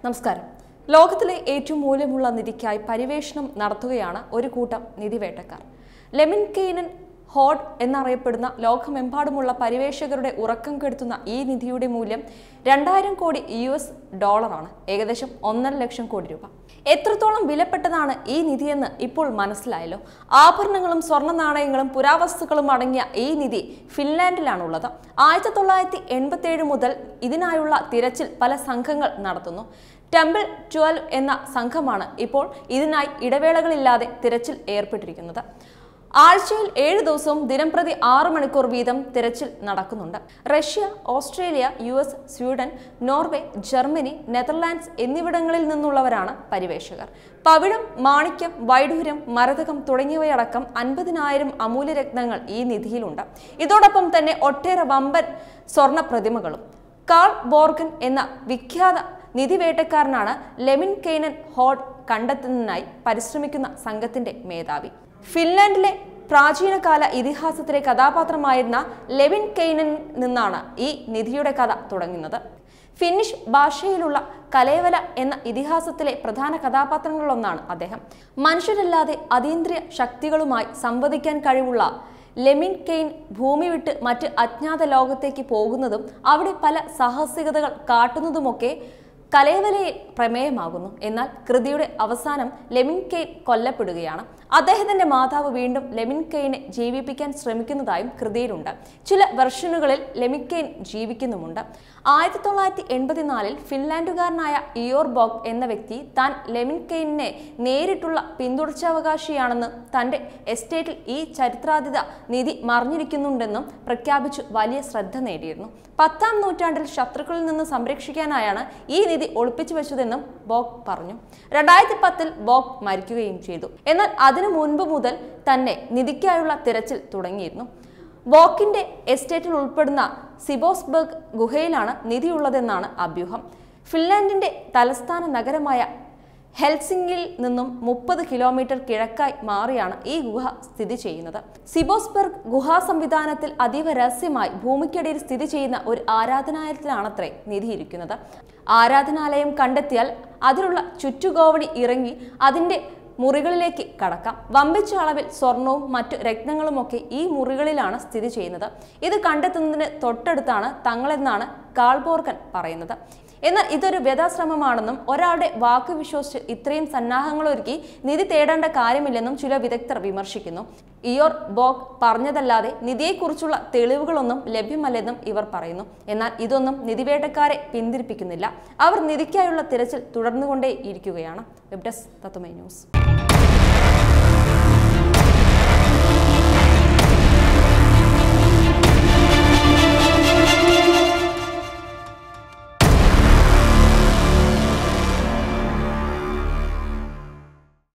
നമസ്കാരം ലോകത്തിലെ ഏറ്റവും മൂല്യമുള്ള നിധിക്കായി പരിവേഷണം നടത്തുകയാണ് ഒരു കൂട്ടം നിധിവേട്ടക്കാർ ലെമിൻ കെയ്നൻ ഹോഡ് എന്നറിയപ്പെടുന്ന ലോകമെമ്പാടുമുള്ള പരിവേഷകരുടെ ഉറക്കം കെടുത്തുന്ന ഈ നിധിയുടെ മൂല്യം രണ്ടായിരം കോടി യു എസ് ഡോളറാണ് ഏകദേശം ഒന്നര ലക്ഷം കോടി രൂപ എത്രത്തോളം വിലപ്പെട്ടതാണ് ഈ നിധിയെന്ന് ഇപ്പോൾ മനസ്സിലായല്ലോ ആഭരണങ്ങളും സ്വർണ്ണ നാണയങ്ങളും പുരാവസ്തുക്കളും അടങ്ങിയ ഈ നിധി ഫിൻലാൻഡിലാണുള്ളത് ആയിരത്തി തൊള്ളായിരത്തി എൺപത്തി ഏഴ് മുതൽ ഇതിനായുള്ള തിരച്ചിൽ പല സംഘങ്ങൾ നടത്തുന്നു ടെമ്പിൾ ട്വൽവ് എന്ന സംഘമാണ് ഇപ്പോൾ ഇതിനായി ഇടവേളകളില്ലാതെ തിരച്ചിൽ ഏർപ്പെട്ടിരിക്കുന്നത് ആഴ്ചയിൽ ഏഴ് ദിവസവും ദിനംപ്രതി ആറ് മണിക്കൂർ വീതം തിരച്ചിൽ നടക്കുന്നുണ്ട് Russia Australia U S Sweden Norway Germany Netherlands എന്നിവിടങ്ങളിൽ നിന്നുള്ളവരാണ് പരിവേഷകർ പവിഴം മാണിക്യം വൈഡൂര്യം മരതകം തുടങ്ങിയവയടക്കം അൻപതിനായിരം അമൂല്യരത്നങ്ങൾ ഈ നിധിയിലുണ്ട് ഇതോടൊപ്പം തന്നെ ഒട്ടേറെ വമ്പൻ സ്വർണ്ണ പ്രതിമകളും കാൾ ബോർഗൻ എന്ന വിഖ്യാത നിധിവേട്ടക്കാരനാണ് ലെമിൻ കെയ്നൻ ഹോഡ് കണ്ടെത്തുന്നതിനായി പരിശ്രമിക്കുന്ന സംഘത്തിന്റെ മേധാവി ഫിൻലാൻഡിലെ പ്രാചീനകാല ഇതിഹാസത്തിലെ കഥാപാത്രമായിരുന്ന ലെവിൻ കെയ്നൻ നിന്നാണ് ഈ നിധിയുടെ കഥ തുടങ്ങുന്നത് ഫിന്നിഷ് ഭാഷയിലുള്ള കലേവല എന്ന ഇതിഹാസത്തിലെ പ്രധാന കഥാപാത്രങ്ങളിലൊന്നാണ് അദ്ദേഹം മനുഷ്യരല്ലാതെ അതീന്ദ്രിയ ശക്തികളുമായി സംവദിക്കാൻ കഴിവുള്ള ലെമിൻ കെയ്ൻ ഭൂമി വിട്ട് മറ്റ് അജ്ഞാത ലോകത്തേക്ക് പോകുന്നതും അവിടെ പല സാഹസികതകൾ കാട്ടുന്നതുമൊക്കെ കലേവലയിൽ പ്രമേയമാകുന്നു എന്നാൽ കൃതിയുടെ അവസാനം ലെമിൻ കെയ്ൻ കൊല്ലപ്പെടുകയാണ് അദ്ദേഹത്തിന്റെ മാതാവ് വീണ്ടും ലെമിൻ കെയ്നെ ജീവിപ്പിക്കാൻ ശ്രമിക്കുന്നതായും കൃതിയിലുണ്ട് ചില വെർഷനുകളിൽ ലെമിൻ കെയ്ൻ ജീവിക്കുന്നുമുണ്ട് ആയിരത്തി തൊള്ളായിരത്തി എൺപത്തിനാലിൽ ഫിൻലാൻഡുകാരനായ ഇയോർ ബോഗ് എന്ന വ്യക്തി താൻ ലെമിൻ കെയ്നെ നേരിട്ടുള്ള പിന്തുടർച്ചാവകാശിയാണെന്ന് തന്റെ എസ്റ്റേറ്റിൽ ഈ ചരിത്രാതീത നിധി മറിഞ്ഞിരിക്കുന്നുണ്ടെന്നും പ്രഖ്യാപിച്ചു വലിയ ശ്രദ്ധ നേടിയിരുന്നു പത്താം നൂറ്റാണ്ടിൽ ശത്രുക്കളിൽ നിന്ന് സംരക്ഷിക്കാനായാണ് ഈ നിധി ഒളിപ്പിച്ചു വെച്ചതെന്നും ബോഗ് പറഞ്ഞു രണ്ടായിരത്തി പത്തിൽ ബോഗ് മരിക്കുകയും ചെയ്തു എന്നാൽ അതിനു മുൻപ് മുതൽ തന്നെ നിധിക്കായുള്ള തിരച്ചിൽ തുടങ്ങിയിരുന്നു ബോക്കിന്റെ എസ്റ്റേറ്റിൽ ഉൾപ്പെടുന്ന സിബോസ്ബർഗ് ഗുഹയിലാണ് നിധിയുള്ളതെന്നാണ് അഭ്യൂഹം ഫിൻലാൻഡിന്റെ തലസ്ഥാന നഗരമായ ഹെൽസിംഗിൽ നിന്നും മുപ്പത് കിലോമീറ്റർ കിഴക്കായി മാറിയാണ് ഈ ഗുഹ സ്ഥിതി ചെയ്യുന്നത് സിബോസ്ബർഗ് ഗുഹാ സംവിധാനത്തിൽ അതീവ രഹസ്യമായി ഭൂമിക്കടിയിൽ സ്ഥിതി ചെയ്യുന്ന ഒരു ആരാധനാലയത്തിലാണത്രേ നിധിയിരിക്കുന്നത് ആരാധനാലയം കണ്ടെത്തിയാൽ അതിലുള്ള ചുറ്റുകോവണി ഇറങ്ങി അതിന്റെ മുറികളിലേക്ക് കടക്കാം വമ്പിച്ച അളവിൽ സ്വർണവും മറ്റു രത്നങ്ങളുമൊക്കെ ഈ മുറികളിലാണ് സ്ഥിതി ചെയ്യുന്നത് ഇത് കണ്ടെത്തുന്നതിന് തൊട്ടടുത്താണ് തങ്ങളെന്നാണ് കാൾബോർഗൻ പറയുന്നത് എന്നാൽ ഇതൊരു വ്യഥാശ്രമമാണെന്നും ഒരാളുടെ വാക്ക് വിശ്വസിച്ച് ഇത്രയും സന്നാഹങ്ങൾ ഒരുക്കി നിധി തേടേണ്ട കാര്യമില്ലെന്നും ചില വിദഗ്ധർ വിമർശിക്കുന്നു ഇയോർ ബോഗ് പറഞ്ഞതല്ലാതെ നിധിയെക്കുറിച്ചുള്ള തെളിവുകളൊന്നും ലഭ്യമല്ലെന്നും ഇവർ പറയുന്നു എന്നാൽ ഇതൊന്നും നിധിവേട്ടക്കാരെ പിന്തിരിപ്പിക്കുന്നില്ല അവർ നിധിക്കായുള്ള തിരച്ചിൽ തുടർന്നുകൊണ്ടേ ഇരിക്കുകയാണ് വെബ് ഡെസ്ക് തത്തുമൈ ന്യൂസ്